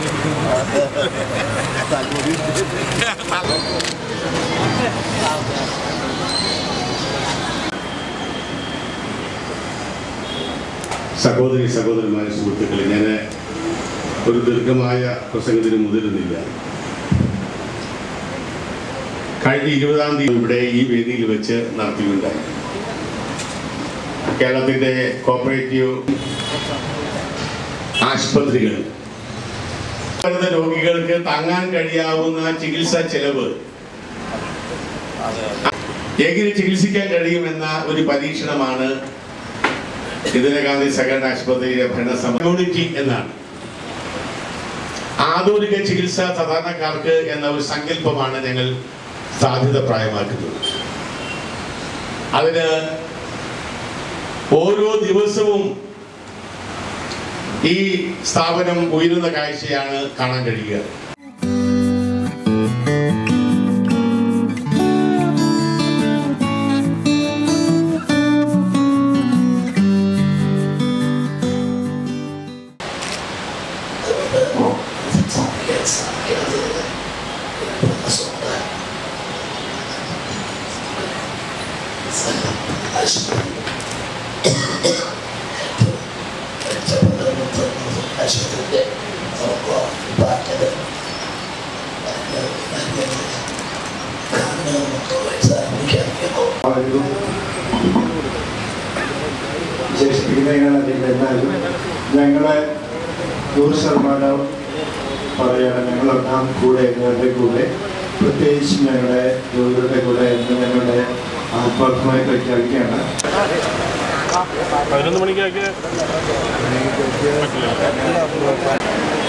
സഹോദരി സഹോദരന്മാരെ സുഹൃത്തുക്കളെ ഞാൻ ഒരു ദീർഘമായ പ്രസംഗത്തിന് മുതിരുന്നില്ല കഴിഞ്ഞ ഇരുപതാം തീയതി ഇവിടെ ഈ വേദിയിൽ വെച്ച് നടത്തിയുണ്ടായി കേരളത്തിൻ്റെ കോപ്പറേറ്റീവ് ആശുപത്രികൾ വരുന്ന രോഗികൾക്ക് താങ്ങാൻ കഴിയാവുന്ന ചികിത്സാ ചെലവ് എങ്ങനെ ചികിത്സിക്കാൻ കഴിയുമെന്ന ഒരു പരീക്ഷണമാണ് ഇന്ദിരാഗാന്ധി സെക്കൻഡ് ആശുപത്രിയിലെ ഭരണസമിതി കമ്മ്യൂണിറ്റി എന്നാണ് ആധുനിക ചികിത്സ സാധാരണക്കാർക്ക് എന്ന ഒരു സങ്കല്പമാണ് ഞങ്ങൾ സാധ്യത പ്രായമാക്കുന്നത് അതിന് ഓരോ ദിവസവും ഈ സ്ഥാപനം ഉയരുന്ന കാഴ്ചയാണ് കാണാൻ കഴിയുക ആളുകളും വിശേഷിപ്പിക്കുന്നതിനാണ് എന്നാലും ഞങ്ങളെ നൂറ് ശതമാനം പറയാണ് ഞങ്ങളെല്ലാം കൂടെ ഞങ്ങളുടെ കൂടെ പ്രത്യേകിച്ച് ഞങ്ങളുടെ രോഗികളുടെ കൂടെ എന്ന് ഞങ്ങളുടെ ആത്മാർത്ഥമായി പ്രഖ്യാപിക്കുകയാണ് പതിനൊന്ന് മണിക്കൊക്കെ പറ്റില്ല